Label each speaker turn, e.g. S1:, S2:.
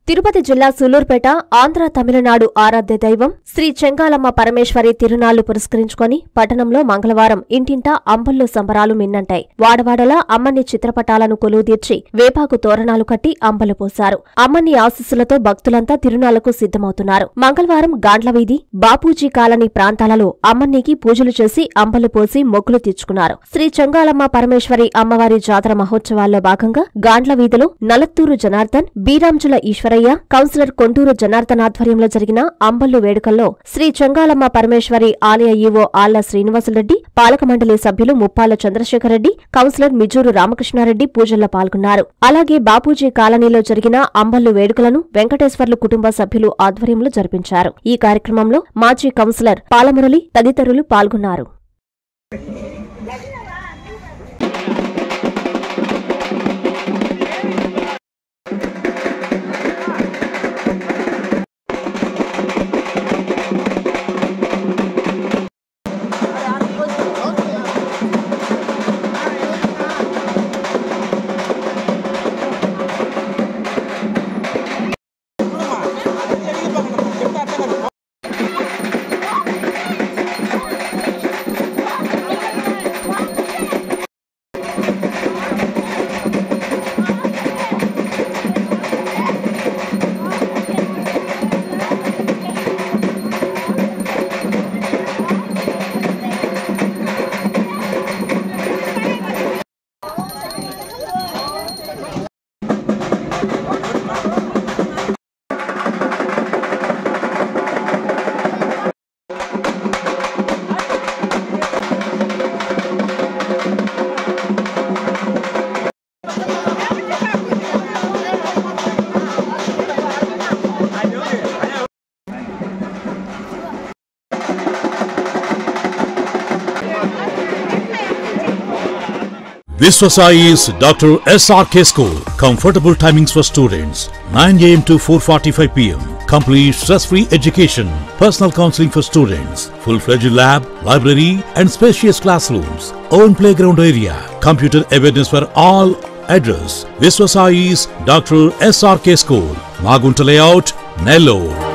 S1: తిరుపతి జిల్లా సూలూరుపేట ఆంధ్ర తమిళనాడు ఆరాధ్య దైవం శ్రీ చెంగాలమ్మ పరమేశ్వరి తిరునాళ్లు పురస్కరించుకొని పట్టణంలో మంగళవారం ఇంటింటా అంబల్లో సంబరాలు మిన్నంటాయి వాడవాడలా అమ్మని చిత్రపటాలను కొలువుదీర్చి వేపాకు తోరణాలు కట్టి అంబలు పోశారు అమ్మని ఆశీస్సులతో భక్తులంతా తిరునాళ్లకు సిద్ధమవుతున్నారు మంగళవారం గాండ్లవీధి బాపూజీ కాలనీ ప్రాంతాలలో అమ్మన్నికి పూజలు చేసి అంబలు పోసి మొక్కులు తీర్చుకున్నారు శ్రీ చెంగాలమ్మ పరమేశ్వరి అమ్మవారి జాతర మహోత్సవాల్లో భాగంగా గాండ్ల వీధిలో నలత్తూరు జనార్దన్ బీరాంజుల ఈశ్వరయ్య కౌన్సిలర్ కొంటూరు జనార్దన్ ఆధ్వర్యంలో జరిగిన అంబల్లు వేడుకల్లో శ్రీ చెంగాలమ్మ పరమేశ్వరి ఆలయ ఈవో ఆళ్ల శ్రీనివాసులరెడ్డి పాలక మండలి సభ్యులు ముప్పాల చంద్రశేఖర్ రెడ్డి కౌన్సిలర్ మిజూరు రామకృష్ణారెడ్డి పూజల్లో పాల్గొన్నారు అలాగే బాపూజీ కాలనీలో జరిగిన అంబల్లు వేడుకలను వెంకటేశ్వర్లు కుటుంబ సభ్యులు ఆధ్వర్యంలో జరిపించారు ఈ కార్యక్రమంలో మాజీ కౌన్సిలర్ పాలమురళి తదితరులు పాల్గొన్నారు
S2: Viswasai is Dr. SRK School. Comfortable timings for students 9 am to 4:45 pm. Complete stress-free education. Personal counseling for students. Full-fledged lab, library, and spacious classrooms. Own playground area. Computer awareness for all. Address: Viswasai's Dr. SRK School. Magunta Layout, Nellore.